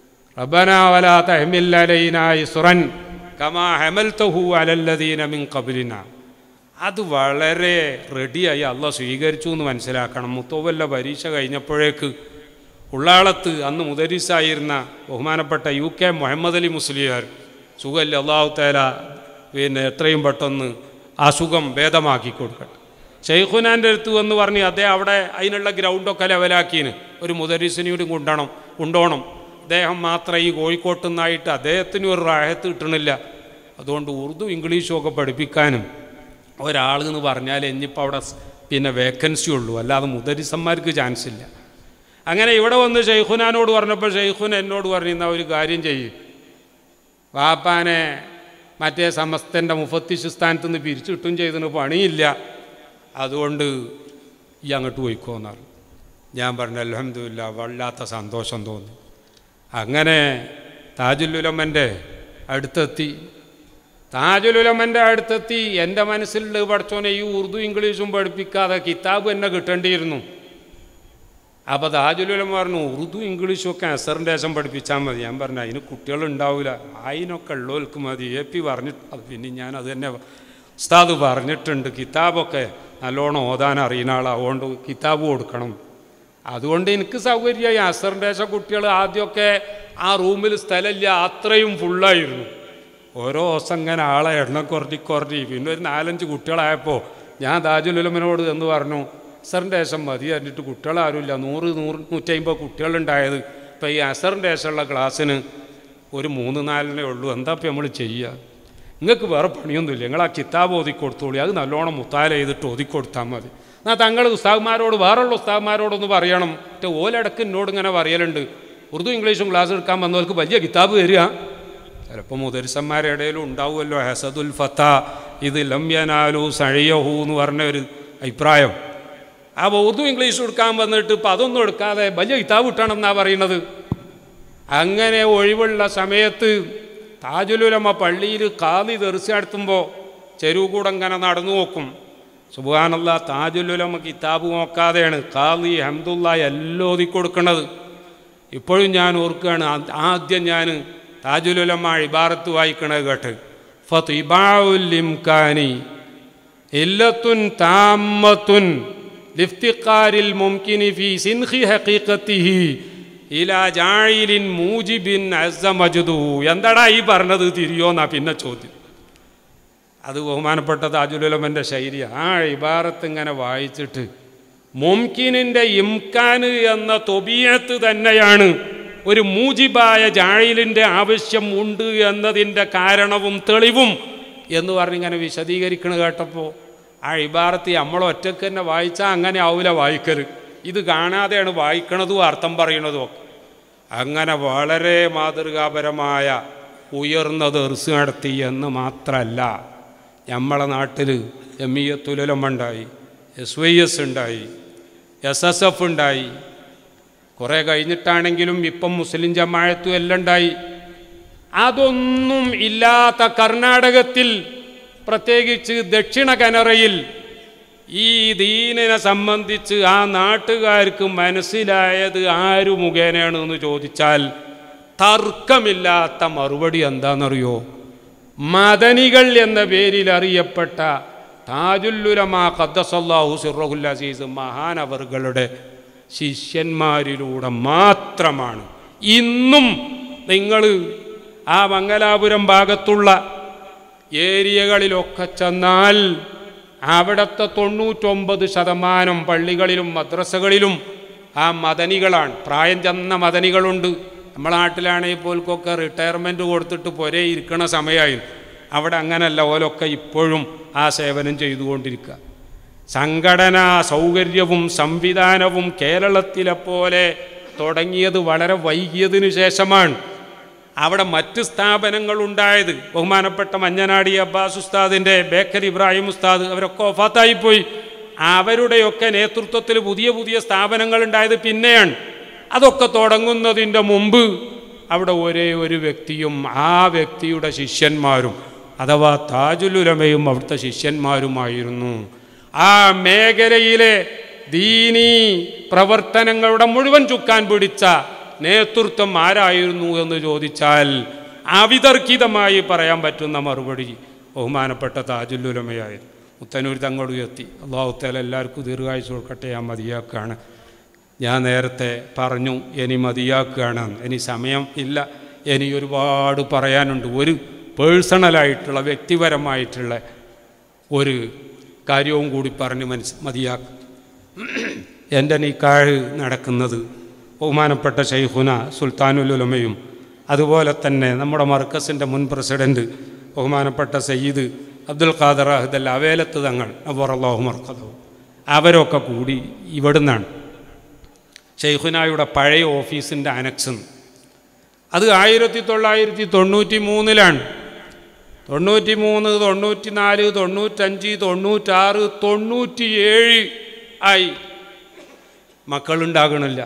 റബനാവല തഹമില്ലൈനായി സുറൻ കമാ ഹെമൽത്തഹു അലല്ലദീന മിൻ കബിലിന അത് വളരെ റെഡിയായി അല്ല സ്വീകരിച്ചു എന്ന് മനസ്സിലാക്കണം മുത്തോവല്ല പരീക്ഷ കഴിഞ്ഞപ്പോഴേക്ക് ഉള്ളാളത്ത് അന്ന് മുദരീസായിരുന്ന ബഹുമാനപ്പെട്ട യു കെ മുഹമ്മദ് അലി മുസ്ലിയാർ സുഖല്ല അള്ളാഹു തേല പിന്നെ എത്രയും പെട്ടെന്ന് അസുഖം ഭേദമാക്കി കൊടുക്കട്ടെ ഷെയ്ഖുനാൻ്റെ അടുത്ത് എന്ന് പറഞ്ഞ് അദ്ദേഹം അവിടെ അതിനുള്ള ഗ്രൗണ്ടൊക്കെ ലെവലാക്കിന് ഒരു മുദരീസിനോട് കൊണ്ടണം കൊണ്ടോണം അദ്ദേഹം മാത്രം ഈ കോഴിക്കോട്ട് നിന്നായിട്ട് അദ്ദേഹത്തിന് ഒരു റാഹത്ത് കിട്ടണില്ല അതുകൊണ്ട് ഉറുദു ഇംഗ്ലീഷും ഒക്കെ പഠിപ്പിക്കാനും ഒരാൾ എന്ന് പറഞ്ഞാൽ ഇനിയിപ്പോൾ അവിടെ സ് പിന്നെ വേക്കൻസി ഉള്ളൂ അല്ലാതെ മുദരിസന്മാർക്ക് ചാൻസ് ഇല്ല അങ്ങനെ ഇവിടെ വന്ന് ഷെയ്ഖുനാനോട് പറഞ്ഞപ്പോൾ ഷെയ്ഖുൻ എന്നോട് പറഞ്ഞിരുന്ന ഒരു കാര്യം ചെയ്യും വാപ്പാനെ മറ്റേ സമസ്തൻ്റെ മുഫത്തിഷ് സ്ഥാനത്ത് നിന്ന് പിരിച്ചു കിട്ടും ചെയ്തതിന് പണിയില്ല അതുകൊണ്ട് ഈ അങ്ങോട്ട് പോയിക്കോന്നാണ് ഞാൻ പറഞ്ഞു അലഹമില്ല വല്ലാത്ത സന്തോഷം തോന്നി അങ്ങനെ താജുല്ലുലമ്മൻ്റെ അടുത്തെത്തി താജുലുലമ്മൻ്റെ അടുത്തെത്തി എൻ്റെ മനസ്സിൽ പഠിച്ചോനെ ഈ ഉറുദു ഇംഗ്ലീഷും പഠിപ്പിക്കാതെ കിതാബ് എന്നെ കിട്ടേണ്ടിയിരുന്നു അപ്പോൾ താജുലുലം പറഞ്ഞു ഉറുദു ഇംഗ്ലീഷും ഒക്കെ അസറിൻ്റെ ശേഷം പഠിപ്പിച്ചാൽ മതി ഞാൻ പറഞ്ഞു അതിന് കുട്ടികളുണ്ടാവില്ല അതിനൊക്കെ ഉള്ളവർക്ക് മതി എ പി പറഞ്ഞിട്ട് അത് പിന്നെ ഞാൻ അത് തന്നെ ഉസ്താദ് പറഞ്ഞിട്ടുണ്ട് കിതാബൊക്കെ നല്ലോണം ഓതാൻ അറിയുന്ന ആളാവുകൊണ്ട് കിതാബ് കൊടുക്കണം അതുകൊണ്ട് എനിക്ക് സൗകര്യമായി അസറിൻ്റെ ശേഷം കുട്ടികൾ ആദ്യമൊക്കെ ആ റൂമിൽ സ്ഥലമില്ല അത്രയും ഫുള്ളായിരുന്നു ഓരോ ദിവസം ഇങ്ങനെ ആളെ എണ്ണം കുറഞ്ഞി കുറഞ്ഞി പിന്നെ ഒരു നാലഞ്ച് കുട്ടികളായപ്പോൾ ഞാൻ താജുലുലമനോട് എന്ന് പറഞ്ഞു അസറിൻ്റെ ശേഷം മതി എന്നിട്ട് കുട്ടികളാരുമില്ല നൂറ് നൂറ് നൂറ്റമ്പത് കുട്ടികളുണ്ടായത് ഇപ്പം ഈ അസറിൻ്റെ ശേഷമുള്ള ക്ലാസ്സിന് ഒരു മൂന്ന് നാലിനേ ഉള്ളൂ എന്താ ഇപ്പം നമ്മൾ ചെയ്യുക നിങ്ങൾക്ക് വേറെ പണിയൊന്നുമില്ല നിങ്ങൾ ആ കിതാബ് ഓതിക്കൊടുത്തോളി അത് നല്ലോണം മുത്താല ചെയ്തിട്ട് ഓതിക്കൊടുത്താൽ മതി എന്നാൽ തങ്ങൾ ഉസ്താദ്മാരോട് വേറുള്ള ഉസ്താദ്മാരോടൊന്ന് പറയണം മറ്റേ ഓലടക്ക് എന്നോട് ഇങ്ങനെ പറയലുണ്ട് ഉറുദു ഇംഗ്ലീഷും ക്ലാസ് എടുക്കാൻ വന്നവർക്ക് വലിയ കിതാബ് തരിക ചിലപ്പോൾ മുദരിസന്മാരുടെ ഇടയിലും ഉണ്ടാവുമല്ലോ ഹസദുൽ ഫത്ത ഇത് ലംയനാലു സഴിയഹു എന്ന് പറഞ്ഞ ഒരു അഭിപ്രായം ആ ഉറുദു ഇംഗ്ലീഷ് എടുക്കാൻ വന്നിട്ട് ഇപ്പം അതൊന്നും എടുക്കാതെ വലിയ കിതാബ് കിട്ടണമെന്നാണ് പറയുന്നത് അങ്ങനെ ഒഴിവുള്ള സമയത്ത് താജുലുലമ പള്ളിയിൽ കാതി തെറിച്ച് നടത്തുമ്പോൾ ചെരുവ് കൂടെ ഇങ്ങനെ നടന്നു നോക്കും സുബാനല്ല താജുലുലമ കിതാബ് നോക്കാതെയാണ് കാലി ഹംദുല്ല എല്ലാം ഓതി കൊടുക്കണത് ഇപ്പോഴും ഞാൻ ഓർക്കുകയാണ് ആ- ആദ്യം ഞാൻ താജുലുലമ ഇബാറത്ത് വായിക്കണത് കേട്ട് ഫത്തിബാഉല്ലിംകാനി ഇല്ലത്തുൻ താമത്തുൻ ലിഫ്തിഖാരിൽ മുംകിനി ഫി സിൻഹി ഹഖീഖത്തിഹി ഇലാ ജായിലിൻ മൂജിബിൻ അസ്സ മജ്ദു എന്താടാ ഈ പറഞ്ഞത് തിരിയോന്നാ പിന്നെ ചോദ്യം അത് ബഹുമാനപ്പെട്ട താജുലുലമൻ്റെ ശൈലി ആ ഇബാറത്ത് ഇങ്ങനെ വായിച്ചിട്ട് മുംകിനിൻ്റെ ഇംകാന് എന്ന തൊബിയത്ത് തന്നെയാണ് ഒരു മൂജിബായ ജാഴിലിൻ്റെ ആവശ്യം ഉണ്ട് എന്നതിൻ്റെ കാരണവും തെളിവും എന്ന് പറഞ്ഞിങ്ങനെ വിശദീകരിക്കണ കേട്ടപ്പോൾ ആ ഇബാറത്ത് നമ്മൾ ഒറ്റക്ക് തന്നെ വായിച്ചാൽ അങ്ങനെ ആവില്ല വായിക്കൽ ഇത് കാണാതെയാണ് വായിക്കണതും അർത്ഥം പറയണതും ഒക്കെ അങ്ങനെ വളരെ മാതൃകാപരമായ ഉയർന്ന ദർസ് നടത്തി എന്ന് മാത്രമല്ല നമ്മളെ നാട്ടിൽ എം ഇ തുലലം ഉണ്ടായി എസ് വൈ എസ് ഉണ്ടായി എസ് എസ് എഫ് ഉണ്ടായി കുറേ കഴിഞ്ഞിട്ടാണെങ്കിലും ഇപ്പം മുസ്ലിം ജമാഴത്തും എല്ലാം ഉണ്ടായി അതൊന്നും ഇല്ലാത്ത കർണാടകത്തിൽ പ്രത്യേകിച്ച് ദക്ഷിണ കനറയിൽ ഈ ദീനിനെ സംബന്ധിച്ച് ആ നാട്ടുകാർക്ക് മനസ്സിലായത് ആരു മുഖേനയാണ് എന്ന് ചോദിച്ചാൽ തർക്കമില്ലാത്ത മറുപടി എന്താണെന്നറിയോ മദനികൾ എന്ന പേരിൽ അറിയപ്പെട്ട താജുല്ലുലമാ ഖദ്ദസല്ലാഹു സിറഹുൽ അസീസ് മഹാനവറുകളുടെ ശിഷ്യന്മാരിലൂടെ മാത്രമാണ് ഇന്നും നിങ്ങൾ ആ മംഗലാപുരം ഭാഗത്തുള്ള ഏരിയകളിലൊക്കെ ചെന്നാൽ അവിടുത്തെ തൊണ്ണൂറ്റൊമ്പത് ശതമാനം പള്ളികളിലും മദ്രസകളിലും ആ മദനികളാണ് പ്രായം ചെന്ന മദനികളുണ്ട് നമ്മളെ നാട്ടിലാണെങ്കിൽ പോൽക്കൊക്കെ റിട്ടയർമെൻറ്റ് കൊടുത്തിട്ട് പൊരേ ഇരിക്കണ സമയമായി അവിടെ അങ്ങനല്ല ഓലൊക്കെ ഇപ്പോഴും ആ സേവനം ചെയ്തുകൊണ്ടിരിക്കുക സംഘടനാ സൗകര്യവും സംവിധാനവും കേരളത്തിലെ പോലെ തുടങ്ങിയത് വളരെ വൈകിയതിനു ശേഷമാണ് അവിടെ മറ്റ് സ്ഥാപനങ്ങളുണ്ടായത് ബഹുമാനപ്പെട്ട മഞ്ഞനാടി അബ്ബാസ് ഉസ്താദിൻ്റെ ബേക്കർ ഇബ്രാഹിം ഉസ്താദ് അവരൊക്കെ ഒഫാത്തായിപ്പോയി അവരുടെയൊക്കെ നേതൃത്വത്തിൽ പുതിയ പുതിയ സ്ഥാപനങ്ങൾ ഉണ്ടായത് പിന്നെയാണ് അതൊക്കെ തുടങ്ങുന്നതിൻ്റെ മുമ്പ് അവിടെ ഒരേ ഒരു വ്യക്തിയും ആ വ്യക്തിയുടെ ശിഷ്യന്മാരും അഥവാ താജുലുലമയും അവിടുത്തെ ശിഷ്യന്മാരുമായിരുന്നു ആ മേഖലയിലെ ദീനീ പ്രവർത്തനങ്ങളുടെ മുഴുവൻ ചുക്കാൻ പിടിച്ച നേതൃത്വം ആരായിരുന്നു എന്ന് ചോദിച്ചാൽ അവിതർക്കിതമായി പറയാൻ പറ്റുന്ന മറുപടി ബഹുമാനപ്പെട്ട താജുല്ലുലമയായിരുന്നു മുത്തനൂർ തങ്ങോട് എത്തി അള്ളാഹുത്തേല എല്ലാവർക്കും ദീർഘായുസ് കൊടുക്കട്ടെ ഞാൻ മതിയാക്കുകയാണ് ഞാൻ നേരത്തെ പറഞ്ഞു ഇനി മതിയാക്കുകയാണ് ഇനി സമയം ഇല്ല ഇനി ഒരുപാട് പറയാനുണ്ട് ഒരു പേഴ്സണലായിട്ടുള്ള വ്യക്തിപരമായിട്ടുള്ള ഒരു കാര്യവും കൂടി പറഞ്ഞ് മനസ്സ് മതിയാക്കും എൻ്റെ നിക്കാഴ് നടക്കുന്നത് ബഹുമാനപ്പെട്ട ഷെയ്ഖുന സുൽത്താനുലുലമയും അതുപോലെ തന്നെ നമ്മുടെ മർക്കസിൻ്റെ മുൻ പ്രസിഡൻറ്റ് ബഹുമാനപ്പെട്ട സയ്യിദ് അബ്ദുൽ ഖാദർ അഹദൽ അവേലത്ത് തങ്ങൾ അബോറല്ലാഹു മർക്കതവും അവരൊക്കെ കൂടി ഇവിടുന്നാണ് ഷെയ്ഖുനായുടെ പഴയ ഓഫീസിൻ്റെ അനക്സ് അത് ആയിരത്തി തൊള്ളായിരത്തി തൊണ്ണൂറ്റി മൂന്നിലാണ് തൊണ്ണൂറ്റി മൂന്ന് തൊണ്ണൂറ്റി നാല് തൊണ്ണൂറ്റഞ്ച് തൊണ്ണൂറ്റാറ് തൊണ്ണൂറ്റിയേഴ് ആയി മക്കളുണ്ടാകണില്ല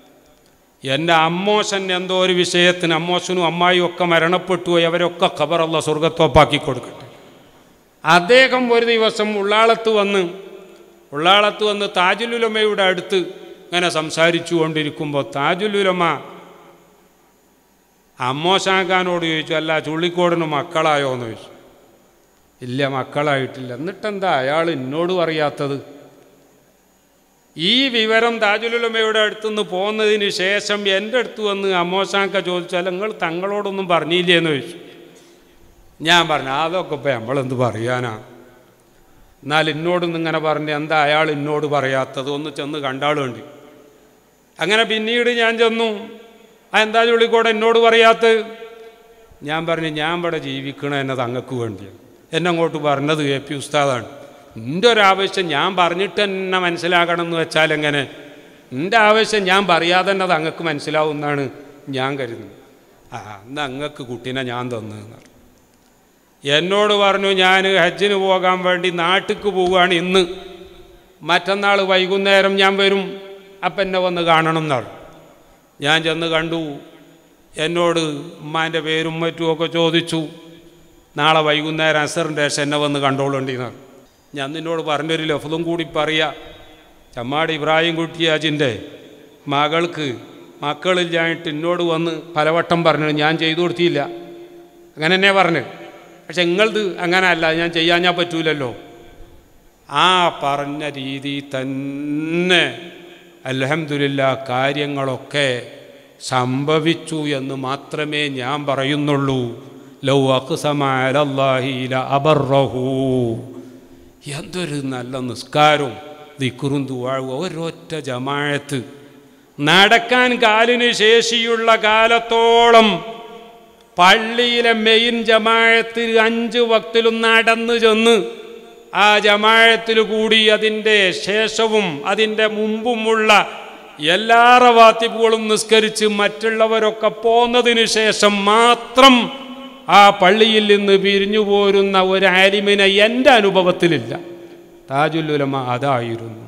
എൻ്റെ അമ്മോശൻ എന്തോ ഒരു വിഷയത്തിന് അമ്മോശനും അമ്മായും ഒക്കെ മരണപ്പെട്ടു പോയി അവരൊക്കെ ഖബറല്ല സ്വർഗത്തോപ്പാക്കി കൊടുക്കട്ടെ അദ്ദേഹം ഒരു ദിവസം ഉള്ളാളത്ത് വന്ന് ഉള്ളാളത്ത് വന്ന് താജുലുലമയുടെ അടുത്ത് ഇങ്ങനെ സംസാരിച്ചു കൊണ്ടിരിക്കുമ്പോൾ താജുലുലമ അമ്മോശാഖാനോട് ചോദിച്ചു അല്ല ചുള്ളിക്കോടിന് മക്കളായോ എന്ന് ചോദിച്ചു ഇല്ല മക്കളായിട്ടില്ല എന്നിട്ടെന്താ അയാൾ എന്നോട് പറയാത്തത് ഈ വിവരം താജുലുലമയുടെ അടുത്തുനിന്ന് പോകുന്നതിന് ശേഷം എൻ്റെ അടുത്ത് വന്ന് അമ്മോശാക്ക ചോദിച്ചാൽ നിങ്ങൾ തങ്ങളോടൊന്നും പറഞ്ഞില്ലേ എന്ന് ചോദിച്ചു ഞാൻ പറഞ്ഞു അതൊക്കെ ഇപ്പം നമ്മളെന്ത് പറയാനാ എന്നാൽ എന്നോടൊന്നും ഇങ്ങനെ പറഞ്ഞ് എന്താ അയാൾ എന്നോട് പറയാത്തത് ഒന്ന് ചെന്ന് കണ്ടാളുണ്ട് അങ്ങനെ പിന്നീട് ഞാൻ ചെന്നു ആ എന്താ ചുള്ളിക്കോടെ എന്നോട് പറയാത്തത് ഞാൻ പറഞ്ഞു ഞാൻ ഇവിടെ ജീവിക്കണ എന്നെ തങ്ങൾക്ക് വേണ്ടിയാണ് എന്നെ അങ്ങോട്ട് പറഞ്ഞത് എ പി ഉസ്താദാണ് എൻ്റെ ഒരാവശ്യം ഞാൻ പറഞ്ഞിട്ട് എന്നെ മനസ്സിലാക്കണം എന്ന് വെച്ചാൽ എങ്ങനെ എൻ്റെ ആവശ്യം ഞാൻ പറയാതെ തന്നെ തങ്ങൾക്ക് മനസ്സിലാവും എന്നാണ് ഞാൻ കരുതുന്നത് ആ എന്നാ അങ്ങക്ക് കുട്ടീനെ ഞാൻ തന്നു എന്നോട് പറഞ്ഞു ഞാൻ ഹജ്ജിന് പോകാൻ വേണ്ടി നാട്ടിക്ക് പോവുകയാണ് ഇന്ന് മറ്റന്നാൾ വൈകുന്നേരം ഞാൻ വരും അപ്പം എന്നെ വന്ന് കാണണം എന്നാണ് ഞാൻ ചെന്ന് കണ്ടു എന്നോട് ഉമ്മാൻ്റെ പേരും മറ്റുമൊക്കെ ചോദിച്ചു നാളെ വൈകുന്നേരം അസറിൻ്റെ ശേഷം എന്നെ വന്ന് കണ്ടോളുണ്ടിന്നാണ് ഞാൻ നിന്നോട് പറഞ്ഞൊരു ലഫ്തും കൂടി പറയാ ചമ്മാട് ഇബ്രാഹിം കുട്ടിയാജിൻ്റെ മകൾക്ക് മക്കളില്ലായിട്ട് എന്നോട് വന്ന് പലവട്ടം പറഞ്ഞു ഞാൻ ചെയ്തു കൊടുത്തില്ല അങ്ങനെ തന്നെ പറഞ്ഞു പക്ഷെ നിങ്ങളത് അങ്ങനെ അല്ല ഞാൻ ചെയ്യാൻ ഞാൻ പറ്റൂലല്ലോ ആ പറഞ്ഞ രീതി തന്നെ അലഹമില്ല കാര്യങ്ങളൊക്കെ സംഭവിച്ചു എന്ന് മാത്രമേ ഞാൻ പറയുന്നുള്ളൂ ലൗ അക്സമാലല്ലാഹില അബർറഹു എന്തൊരു നല്ല നിസ്കാരവും ദിക്കുറും തുവാഴും ഒരൊറ്റ ജമാഴത്ത് നടക്കാൻ കാലിന് ശേഷിയുള്ള കാലത്തോളം പള്ളിയിലെ മെയിൻ ജമാഴത്തിൽ അഞ്ച് വക്തിലും നടന്നു ചെന്ന് ആ ജമാഴത്തിൽ കൂടി അതിൻ്റെ ശേഷവും അതിൻ്റെ മുമ്പുമുള്ള എല്ലാ റവാത്തിബുകളും നിസ്കരിച്ച് മറ്റുള്ളവരൊക്കെ പോന്നതിന് ശേഷം മാത്രം ആ പള്ളിയിൽ നിന്ന് പിരിഞ്ഞു പോരുന്ന ഒരു ആലിമിനെ എൻ്റെ അനുഭവത്തിലില്ല താജുല്ലുലമ അതായിരുന്നു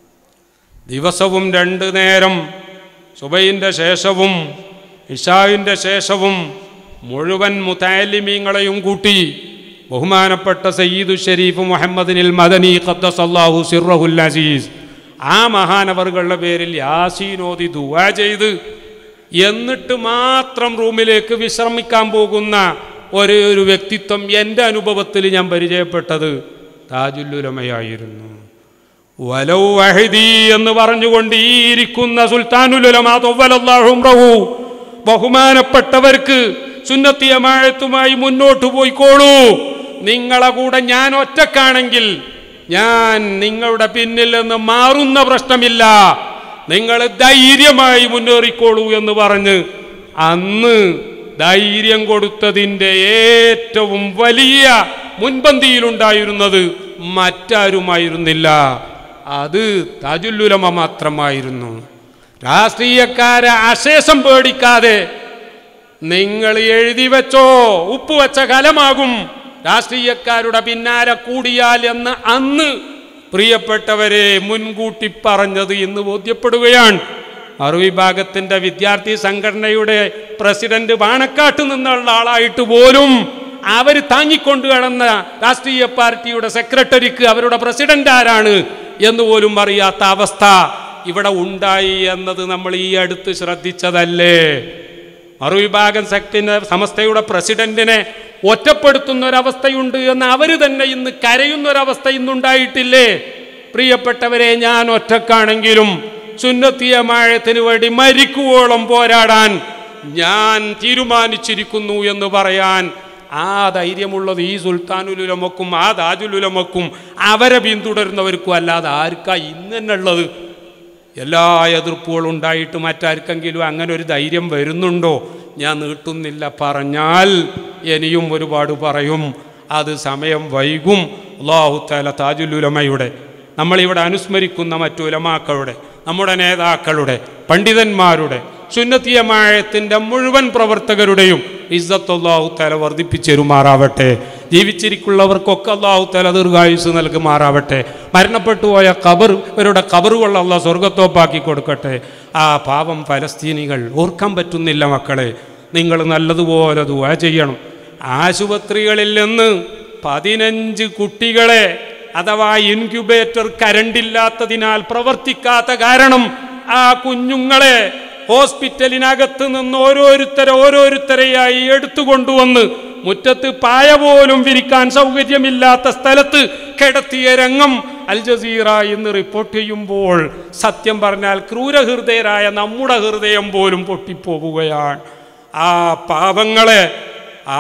ദിവസവും രണ്ട് നേരം സുബൈൻ്റെ ശേഷവും ഇഷാവിൻ്റെ ശേഷവും മുഴുവൻ മുത്താലിമീങ്ങളെയും കൂട്ടി ബഹുമാനപ്പെട്ട സയ്യിദു ഷരീഫ് മുഹമ്മദിനിൽ മദനി ഖദ്ദസല്ലാഹു സിറഹുൽ അസീസ് ആ മഹാനവറുകളുടെ പേരിൽ യാസീനോദി ദുവാ ചെയ്ത് എന്നിട്ട് മാത്രം റൂമിലേക്ക് വിശ്രമിക്കാൻ പോകുന്ന ഒരേ ഒരു വ്യക്തിത്വം എൻ്റെ അനുഭവത്തിൽ ഞാൻ പരിചയപ്പെട്ടത് താജുല്ലുലമയായിരുന്നു വലൗ വഹദി എന്ന് പറഞ്ഞുകൊണ്ട് ഈ ഇരിക്കുന്ന സുൽത്താനുലുലമാ തൊവ്വലല്ലാഹുംറഹു ബഹുമാനപ്പെട്ടവർക്ക് സുന്നത്തിയമാഴത്തുമായി മുന്നോട്ട് പോയിക്കോളൂ നിങ്ങളെ കൂടെ ഞാൻ ഒറ്റക്കാണെങ്കിൽ ഞാൻ നിങ്ങളുടെ പിന്നിൽ നിന്ന് മാറുന്ന പ്രശ്നമില്ല നിങ്ങൾ ധൈര്യമായി മുന്നേറിക്കോളൂ എന്ന് പറഞ്ഞ് അന്ന് ധൈര്യം കൊടുത്തതിൻ്റെ ഏറ്റവും വലിയ മുൻപന്തിയിലുണ്ടായിരുന്നത് മറ്റാരുമായിരുന്നില്ല അത് താജുല്ലുലമ മാത്രമായിരുന്നു രാഷ്ട്രീയക്കാരെ അശേഷം പേടിക്കാതെ നിങ്ങൾ എഴുതി വെച്ചോ ഉപ്പ് വെച്ച കലമാകും രാഷ്ട്രീയക്കാരുടെ പിന്നാലെ കൂടിയാൽ എന്ന് അന്ന് പ്രിയപ്പെട്ടവരെ മുൻകൂട്ടി പറഞ്ഞത് ഇന്ന് ബോധ്യപ്പെടുകയാണ് മറുവിഭാഗത്തിന്റെ വിദ്യാർത്ഥി സംഘടനയുടെ പ്രസിഡന്റ് പാണക്കാട്ട് നിന്നുള്ള ആളായിട്ട് പോലും അവർ താങ്ങിക്കൊണ്ട് കിടന്ന രാഷ്ട്രീയ പാർട്ടിയുടെ സെക്രട്ടറിക്ക് അവരുടെ പ്രസിഡന്റ് ആരാണ് എന്ന് പോലും അറിയാത്ത അവസ്ഥ ഇവിടെ ഉണ്ടായി എന്നത് നമ്മൾ ഈ അടുത്ത് ശ്രദ്ധിച്ചതല്ലേ മറുവിഭാഗം ശക്തിന്റെ സമസ്തയുടെ പ്രസിഡന്റിനെ ഒറ്റപ്പെടുത്തുന്ന ഒരവസ്ഥയുണ്ട് എന്ന് അവർ തന്നെ ഇന്ന് കരയുന്ന ഒരവസ്ഥ ഇന്നുണ്ടായിട്ടില്ലേ പ്രിയപ്പെട്ടവരെ ഞാൻ ഒറ്റക്കാണെങ്കിലും സുന്നത്തിയമാഴത്തിന് വേണ്ടി മരിക്കുവോളം പോരാടാൻ ഞാൻ തീരുമാനിച്ചിരിക്കുന്നു എന്ന് പറയാൻ ആ ധൈര്യമുള്ളത് ഈ സുൽത്താനുലുലമക്കും ആ താജുലുലമക്കും അവരെ പിന്തുടരുന്നവർക്കും അല്ലാതെ ആർക്കാ ഇന്ന് തന്നെ ഉള്ളത് എല്ലാ എതിർപ്പുകളും ഉണ്ടായിട്ട് മറ്റാർക്കെങ്കിലും അങ്ങനെ ഒരു ധൈര്യം വരുന്നുണ്ടോ ഞാൻ നീട്ടുന്നില്ല പറഞ്ഞാൽ ഇനിയും ഒരുപാട് പറയും അത് സമയം വൈകും അള്ളാഹു താല താജുലുലമയുടെ നമ്മളിവിടെ അനുസ്മരിക്കുന്ന മറ്റു ഉലമാക്കളുടെ നമ്മുടെ നേതാക്കളുടെ പണ്ഡിതന്മാരുടെ സുന്നത്തിയമായത്തിൻ്റെ മുഴുവൻ പ്രവർത്തകരുടെയും ഇസ്സത്തല്ലാഹു തല വർദ്ധിപ്പിച്ചെരുമാറാവട്ടെ ജീവിച്ചിരിക്കുള്ളവർക്കൊക്കെ അള്ളാഹു തല ദീർഘായുസ് നൽകുമാറാവട്ടെ മരണപ്പെട്ടു പോയ കബർ ഇവരുടെ കബറുകൾ അള്ള സ്വർഗത്തോപ്പാക്കി കൊടുക്കട്ടെ ആ പാവം ഫലസ്തീനികൾ ഓർക്കാൻ പറ്റുന്നില്ല മക്കളെ നിങ്ങൾ നല്ലതുപോലെ ദുവാ ചെയ്യണം ആശുപത്രികളിൽ നിന്ന് പതിനഞ്ച് കുട്ടികളെ അഥവാ ഇൻക്യുബേറ്റർ കരണ്ടില്ലാത്തതിനാൽ പ്രവർത്തിക്കാത്ത കാരണം ആ കുഞ്ഞുങ്ങളെ ഹോസ്പിറ്റലിനകത്ത് നിന്ന് ഓരോരുത്തരെ ഓരോരുത്തരെയായി എടുത്തുകൊണ്ടുവന്ന് മുറ്റത്ത് പായ പോലും വിരിക്കാൻ സൗകര്യമില്ലാത്ത സ്ഥലത്ത് കിടത്തിയ രംഗം അൽ ജസീറ എന്ന് റിപ്പോർട്ട് ചെയ്യുമ്പോൾ സത്യം പറഞ്ഞാൽ ക്രൂരഹൃദയരായ നമ്മുടെ ഹൃദയം പോലും പൊട്ടിപ്പോവുകയാണ് ആ പാപങ്ങളെ ആ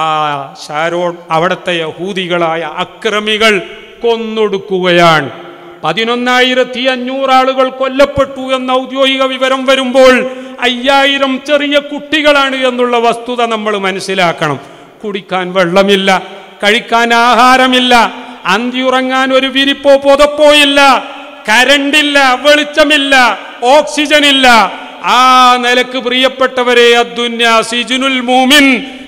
ഷാരോൺ അവിടുത്തെ യഹൂദികളായ അക്രമികൾ കൊന്നൊടുക്കുകയാണ് പതിനൊന്നായിരത്തി അഞ്ഞൂറ് ആളുകൾ കൊല്ലപ്പെട്ടു എന്ന ഔദ്യോഗിക വിവരം വരുമ്പോൾ അയ്യായിരം ചെറിയ കുട്ടികളാണ് എന്നുള്ള വസ്തുത നമ്മൾ മനസ്സിലാക്കണം കുടിക്കാൻ വെള്ളമില്ല കഴിക്കാൻ ആഹാരമില്ല അന്തിയുറങ്ങാൻ ഒരു വിരിപ്പോ പുതപ്പോ ഇല്ല കരണ്ടില്ല വെളിച്ചമില്ല ഓക്സിജൻ ഇല്ല ആ നിലക്ക് പ്രിയപ്പെട്ടവരെ അദ്ദുന്യ സിജുനുൽ മൂമിൻ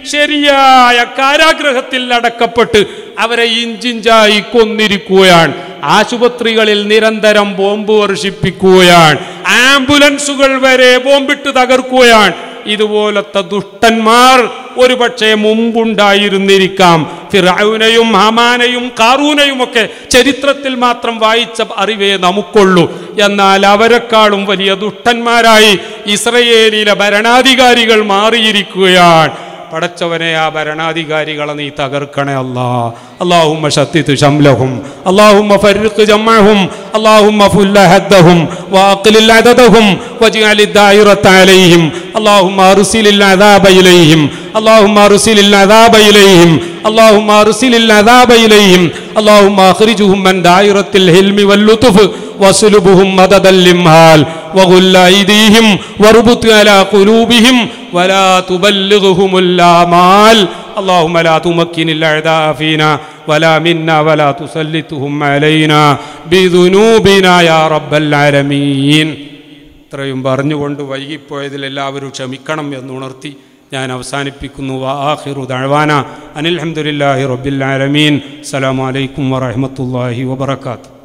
ശരിയായ കാരാഗ്രഹത്തിൽ അടക്കപ്പെട്ട് അവരെ ഇഞ്ചിഞ്ചായി കൊന്നിരിക്കുകയാണ് ആശുപത്രികളിൽ നിരന്തരം ബോംബ് വർഷിപ്പിക്കുകയാണ് ആംബുലൻസുകൾ വരെ ബോംബിട്ട് തകർക്കുകയാണ് ഇതുപോലത്തെ ദുഷ്ടന്മാർ ഒരുപക്ഷെ മുമ്പുണ്ടായിരുന്നിരിക്കാം ഫിറൌനെയും ഹമാനെയും കാറൂനെയും ഒക്കെ ചരിത്രത്തിൽ മാത്രം വായിച്ച അറിവേ നമുക്കുള്ളൂ എന്നാൽ അവരെക്കാളും വലിയ ദുഷ്ടന്മാരായി ഇസ്രയേലിലെ ഭരണാധികാരികൾ മാറിയിരിക്കുകയാണ് പടച്ചവനെ ആ ഭരണാധികാരികളെ നീ തകർക്കണേ അല്ലാ അള്ളാഹുമ്മ ഷത്തിത്ത് ശംലഹും അള്ളാഹുമ്മ ഫർഖ് ജമഅഹും അള്ളാഹുമ്മ ഫുല്ല ഹദ്ദഹും വാഖിലിൽ അദദഹും വജ്അൽ الدائرة عليهم اللهم ارسل العذاب إليهم اللهم ارسل العذاب إليهم اللهم ارسل العذاب إليهم اللهم اخرجهم من دائرة الحلم واللطف وسلبهم مدد الامهال وغل أيديهم واربط على قلوبهم ولا تبلغهم الآمال اللهم لا تمكن الأعداء فينا ولا منا ولا تسلطهم علينا بذنوبنا يا رب العالمين ഇത്രയും പറഞ്ഞുകൊണ്ട് വൈകിപ്പോയതിൽ എല്ലാവരും ക്ഷമിക്കണം എന്നുണർത്തി ഞാൻ അവസാനിപ്പിക്കുന്നു വാഹിറു ദഴവാന അനിൽഹമുല്ലാഹി റബ്ബിൽ ആലമീൻ അസ്സലാമു അലൈക്കും വറഹ്മത്തുള്ളാഹി വബറകാതുഹു